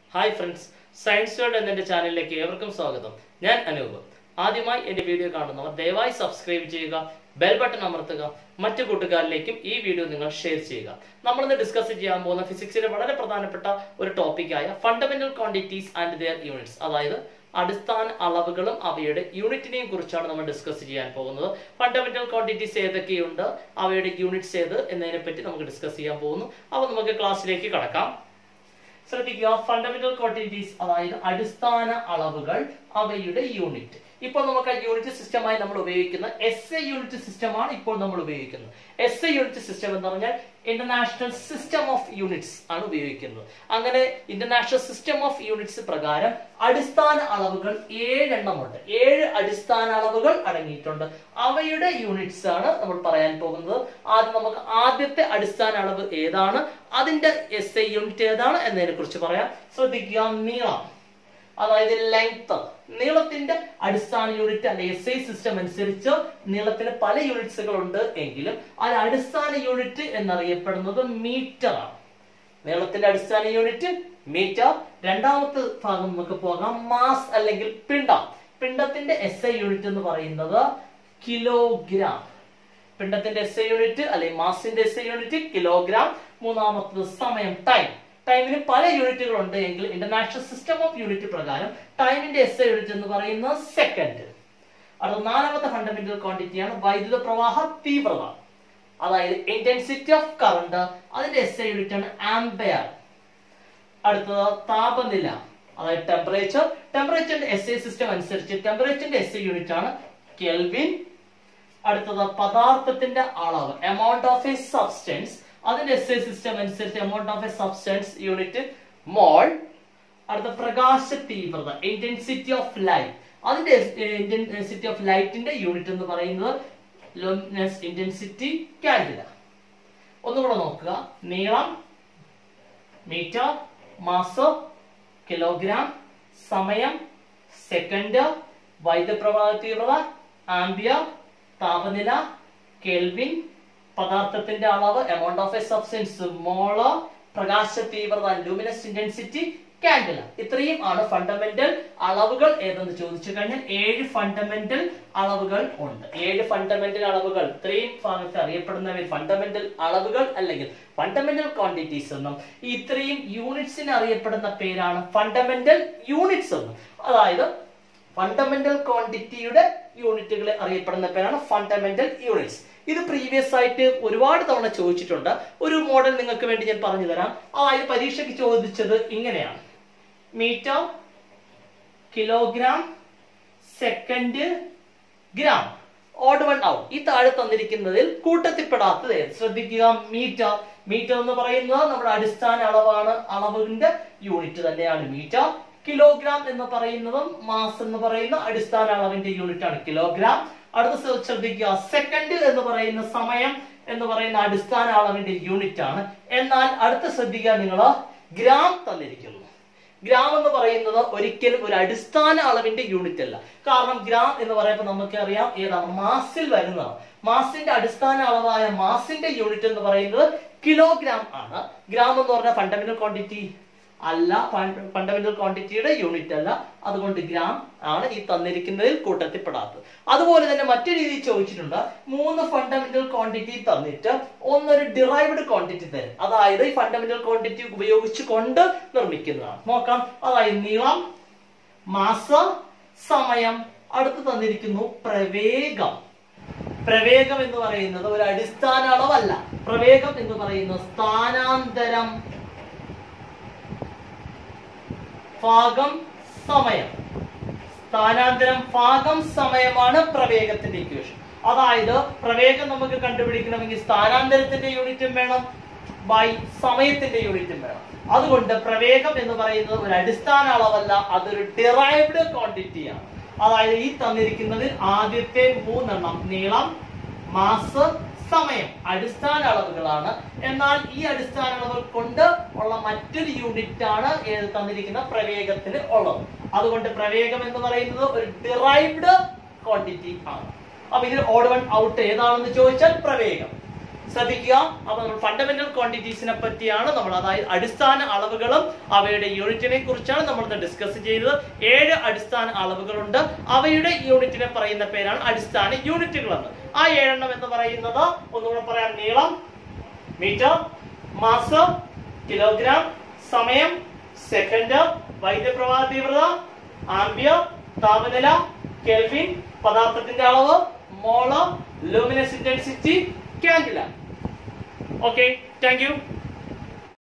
Hi friends science world എന്ന എൻ്റെ ചാനലിലേക്ക് ഏവർക്കും സ്വാഗതം ഞാൻ അനൂപ് ആദ്യമായി എൻ്റെ വീഡിയോ കാണുന്നവർ ദയവായി സബ്സ്ക്രൈബ് ചെയ്യുക ബെൽ ബട്ടൺ അമർത്തുക മറ്റു കൂട്ടുകാരിലേക്കും ഈ വീഡിയോ നിങ്ങൾ ഷെയർ ചെയ്യുക നമ്മളിന്ന് ഡിസ്കസ് ചെയ്യാൻ പോകുന്ന ഫിസിക്സിലെ വളരെ പ്രധാനപ്പെട്ട ഒരു ടോപ്പിക്കായ fundamental quantities and their units അതായത് അടിസ്ഥാന അളവുകളും അവയുടെ യൂണിറ്റിനെയും കുറിച്ചാണ് നമ്മൾ ഡിസ്കസ് ചെയ്യാൻ പോകുന്നത് ഫണ്ടമെന്റൽ ക്വാണ്ടിറ്റീസ് ഏതൊക്കെയുണ്ട് അവയുടെ യൂണിറ്റ്സ് ഏത് എന്നതിനെ പറ്റി നമുക്ക് ഡിസ്കസ് ചെയ്യാൻ പോകുന്നു അപ്പോൾ നമുക്ക് ക്ലാസ്സിലേക്ക് കടക്കാം ശ്രദ്ധിക്കുക ഫണ്ടമെന്റൽ ക്വാണ്ടിറ്റീസ് അതായത് അടിസ്ഥാന അളവുകൾ അവയുടെ യൂണിറ്റ് ഇപ്പോൾ നമുക്ക് യൂണിറ്റ് സിസ്റ്റമായി നമ്മൾ ഉപയോഗിക്കുന്ന എസ് എ യൂണിറ്റ് സിസ്റ്റമാണ് ഇപ്പോൾ നമ്മൾ ഉപയോഗിക്കുന്നത് എസ് എ യൂണിറ്റ് സിസ്റ്റം എന്ന് പറഞ്ഞാൽ ഇന്റർനാഷണൽ സിസ്റ്റം ഓഫ് യൂണിറ്റ്സ് ആണ് ഉപയോഗിക്കുന്നത് അങ്ങനെ ഇന്റർനാഷണൽ സിസ്റ്റം ഓഫ് യൂണിറ്റ്സ് പ്രകാരം അടിസ്ഥാന അളവുകൾ ഏഴെണ്ണമുണ്ട് ഏഴ് അടിസ്ഥാന അളവുകൾ അടങ്ങിയിട്ടുണ്ട് അവയുടെ യൂണിറ്റ്സ് ആണ് നമ്മൾ പറയാൻ പോകുന്നത് ആദ്യം നമുക്ക് ആദ്യത്തെ അടിസ്ഥാന അളവ് ഏതാണ് അതിന്റെ എസ് ഐ യൂണിറ്റ് ഏതാണ് എന്നതിനെ കുറിച്ച് പറയാം ശ്രദ്ധിക്കുക നീളം അതായത് ലെങ്ത് നീളത്തിന്റെ അടിസ്ഥാന യൂണിറ്റ് അല്ലെ എസ് ഐ സിസ്റ്റം അനുസരിച്ച് നീളത്തിന് പല യൂണിറ്റ്സുകൾ ഉണ്ട് എങ്കിലും അതിൽ അടിസ്ഥാന യൂണിറ്റ് എന്നറിയപ്പെടുന്നത് മീറ്റർ ആണ് നീളത്തിന്റെ അടിസ്ഥാന യൂണിറ്റ് മീറ്റർ രണ്ടാമത്തെ ഭാഗം നമുക്ക് പോകാം മാസ് അല്ലെങ്കിൽ പിണ്ഡം പിണ്ഡത്തിന്റെ എസ് ഐ യൂണിറ്റ് എന്ന് പറയുന്നത് കിലോഗ്രാം പിണ്ഡത്തിന്റെ എസ് ഐ യൂണിറ്റ് അല്ലെങ്കിൽ മാസിന്റെ എസ് ഐ യൂണിറ്റ് കിലോഗ്രാം മൂന്നാമത്തത് സമയം ടൈം ടൈമിന് പല യൂണിറ്റുകൾ ഉണ്ട് എങ്കിൽ ഇന്റർനാഷണൽ സിസ്റ്റം ഓഫ് യൂണിറ്റ് പ്രകാരം ടൈമിന്റെ എസ് ഐ യൂണിറ്റ് എന്ന് പറയുന്നത് സെക്കൻഡ് അടുത്ത നാലാമത്തെ ഫണ്ടമെന്റൽ ക്വാണ്ടിറ്റിയാണ് വൈദ്യുത പ്രവാഹ തീവ്രത അതായത് ഇന്റൻസിറ്റി ഓഫ് കറണ്ട് അതിന്റെ എസ് ഐ യൂണിറ്റ് ആണ് ആംബയർ അടുത്തത് താപനില അതായത് ടെമ്പറേച്ചർ ടെമ്പറേച്ചറിന്റെ എസ് ഐ സിസ്റ്റം അനുസരിച്ച് ടെമ്പറേച്ചറിന്റെ എസ് ഐ യൂണിറ്റ് ആണ് കെൽവിൻ അടുത്തത് പദാർത്ഥത്തിന്റെ അളവ് എമൗണ്ട് ഓഫ് എ സബ്സ്റ്റൻസ് അതിന്റെ എസ് ഐ സിസ്റ്റം അനുസരിച്ച് amount of a substance unit mole അടുത്ത പ്രകാശ തീവ്രത ഇന്റൻസിറ്റി ഓഫ് ലൈറ്റ് അതിന്റെ ഇന്റൻസിറ്റി ഓഫ് ലൈറ്റിന്റെ യൂണിറ്റ് എന്ന് പറയുന്നത് ലൂമിനസ് ഇന്റൻസിറ്റി കാൻഡില ഒന്നുകൂടെ നോക്കുക നീളം മീറ്റർ മാസ് കിലോഗ്രാം സമയം സെക്കൻഡ് വൈദ്യുതപ്രവാഹ തീവ്രത ആംബിയർ താപനില കെൽവിൻ പദാർത്ഥത്തിന്റെ അളവ് എമൗണ്ട് ഓഫ് എ സബ്സ്റ്റൻസ് മോള് പ്രകാശ തീവ്രത ലൂമിനസ് ഇന്റൻസിറ്റി കാൻഡില ഇത്രയും ആണ് ഫണ്ടമെന്റൽ അളവുകൾ ഏതെന്ന് ചോദിച്ചു കഴിഞ്ഞാൽ ഏഴ് ഫണ്ടമെന്റൽ അളവുകൾ ഉണ്ട് ഏഴ് ഫണ്ടമെന്റൽ അളവുകൾ ഇത്രയും ഭാഗത്ത് അറിയപ്പെടുന്നവയിൽ ഫണ്ടമെന്റൽ അളവുകൾ അല്ലെങ്കിൽ ഫണ്ടമെന്റൽ ക്വാണ്ടിറ്റീസ് എന്നും ഈ ഇത്രയും യൂണിറ്റ്സിന് അറിയപ്പെടുന്ന പേരാണ് ഫണ്ടമെന്റൽ യൂണിറ്റ്സ് എന്നും അതായത് ഫണ്ടമെന്റൽ ക്വാണ്ടിറ്റിയുടെ യൂണിറ്റുകളെ അറിയപ്പെടുന്ന പേരാണ് ഫണ്ടമെന്റൽ യൂണിറ്റ്സ് ഇത് പ്രീവിയസ് ആയിട്ട് ഒരുപാട് തവണ ചോദിച്ചിട്ടുണ്ട് ഒരു മോഡൽ നിങ്ങൾക്ക് വേണ്ടി ഞാൻ പറഞ്ഞു തരാം അതായത് പരീക്ഷയ്ക്ക് ചോദിച്ചത് ഇങ്ങനെയാണ് metre kilogram second gram odd one out ഈ താഴെ തന്നിരിക്കുന്നതിൽ കൂട്ടത്തിൽപ്പെടാത്തത് ഏത്? ശ്രദ്ധിക്കുക മീറ്റർ മീറ്റർ എന്ന് പറയുന്നത് നമ്മുടെ അടിസ്ഥാന അളവാണ് അളവിന്റെ യൂണിറ്റ് തന്നെയാണ് മീറ്റർ കിലോഗ്രാം എന്ന് പറയുന്നതും മാസ് എന്ന് പറയുന്ന അടിസ്ഥാന അളവിന്റെ യൂണിറ്റ് ആണ് കിലോഗ്രാം അടുത്ത ശ്രദ്ധിക്കുക സെക്കൻഡ് എന്ന് പറയുന്ന സമയം എന്ന് പറയുന്ന അടിസ്ഥാന അളവിന്റെ യൂണിറ്റ് ആണ് എന്നാൽ അടുത്ത ശ്രദ്ധിക്കുക നിങ്ങൾ ഗ്രാം തന്നിരിക്കുന്നു ഗ്രാം എന്ന് പറയുന്നത് ഒരിക്കലും ഒരു അടിസ്ഥാന അളവിന്റെ യൂണിറ്റ് അല്ല കാരണം ഗ്രാം എന്ന് പറയുമ്പോൾ നമുക്കറിയാം ഏതാണ് മാസിൽ വരുന്നതാണ് മാസിന്റെ അടിസ്ഥാന അളവായ മാസിന്റെ യൂണിറ്റ് എന്ന് പറയുന്നത് കിലോഗ്രാം ആണ് ഗ്രാം എന്ന് പറഞ്ഞ ഫണ്ടമെന്റൽ ക്വാണ്ടിറ്റി അല്ല ഫണ്ടമെന്റൽ ക്വാണ്ടിറ്റിയുടെ യൂണിറ്റ് അല്ല അതുകൊണ്ട് ഗ്രാം ആണ് ഈ തന്നിരിക്കുന്നതിൽ കൂട്ടത്തിൽപ്പെടാത്തത് അതുപോലെ തന്നെ മറ്റു രീതിയിൽ ചോദിച്ചിട്ടുണ്ട് മൂന്ന് ഫണ്ടമെന്റൽ ക്വാണ്ടിറ്റി തന്നിട്ട് ഒന്നൊരു ഡിറൈവ്ഡ് ക്വാണ്ടിറ്റി തരും അതായത് ഈ ഫണ്ടമെന്റൽ ക്വാണ്ടിറ്റി ഉപയോഗിച്ച് കൊണ്ട് നിർമ്മിക്കുന്നതാണ് നോക്കാം അതായത് നീളം മാസ സമയം അടുത്ത് തന്നിരിക്കുന്നു പ്രവേഗം പ്രവേഗം എന്ന് പറയുന്നത് ഒരു അടിസ്ഥാന അളവല്ല പ്രവേഗം എന്ന് പറയുന്നത് സ്ഥാനാന്തരം ഭാഗം സമയം സ്ഥാനാന്തരം ഭാഗം സമയമാണ് പ്രവേഗത്തിന്റെ ഇക്വേഷൻ അതായത് പ്രവേഗം നമുക്ക് കണ്ടുപിടിക്കണമെങ്കിൽ സ്ഥാനാന്തരത്തിന്റെ യൂണിറ്റും വേണം ബൈ സമയത്തിന്റെ യൂണിറ്റും വേണം അതുകൊണ്ട് പ്രവേഗം എന്ന് പറയുന്നത് ഒരു അടിസ്ഥാന അളവല്ല അതൊരു ഡിറൈവ്ഡ് ക്വാണ്ടിറ്റിയാണ് അതായത് ഈ തന്നിരിക്കുന്നതിൽ ആദ്യത്തെ മൂന്നെണ്ണം നീളം മാസ് സമയം അടിസ്ഥാന അളവുകളാണ് എന്നാൽ ഈ അടിസ്ഥാന അളവുകൾ കൊണ്ട് ഉള്ള മറ്റൊരു യൂണിറ്റ് ആണ് ഏത് തന്നിരിക്കുന്ന പ്രവേഗത്തിന് ഉള്ളത് അതുകൊണ്ട് പ്രവേഗം എന്ന് പറയുന്നത് ഒരു ഡിറൈവ്ഡ് ക്വാണ്ടിറ്റി ആണ് അപ്പൊ ഇതിൽ ഓഡ് വൺ ഔട്ട് ഏതാണെന്ന് ചോദിച്ചാൽ പ്രവേഗം ശ്രദ്ധിക്കുക അപ്പൊ നമ്മൾ ഫണ്ടമെന്റൽ ക്വാണ്ടിറ്റീസിനെ പറ്റിയാണ് നമ്മൾ അതായത് അടിസ്ഥാന അളവുകളും അവയുടെ യൂണിറ്റിനെ കുറിച്ചാണ് നമ്മൾ ഇന്ന് ഡിസ്കസ് ചെയ്തത് ഏഴ് അടിസ്ഥാന അളവുകളുണ്ട് അവയുടെ യൂണിറ്റിനെ പറയുന്ന പേരാണ് അടിസ്ഥാന യൂണിറ്റുകൾ എന്ന് ആ ഏഴെണ്ണം എന്ന് പറയുന്നത് ഒന്നുകൂടെ പറയാം നീളം മീറ്റർ മാസം കിലോഗ്രാം സമയം സെക്കൻഡ് വൈദ്യുതപ്രവാഹ തീവ്രത ആംബിയർ താപനില കെൽവിൻ പദാർത്ഥത്തിന്റെ അളവ് mole luminous intensity candela okay thank U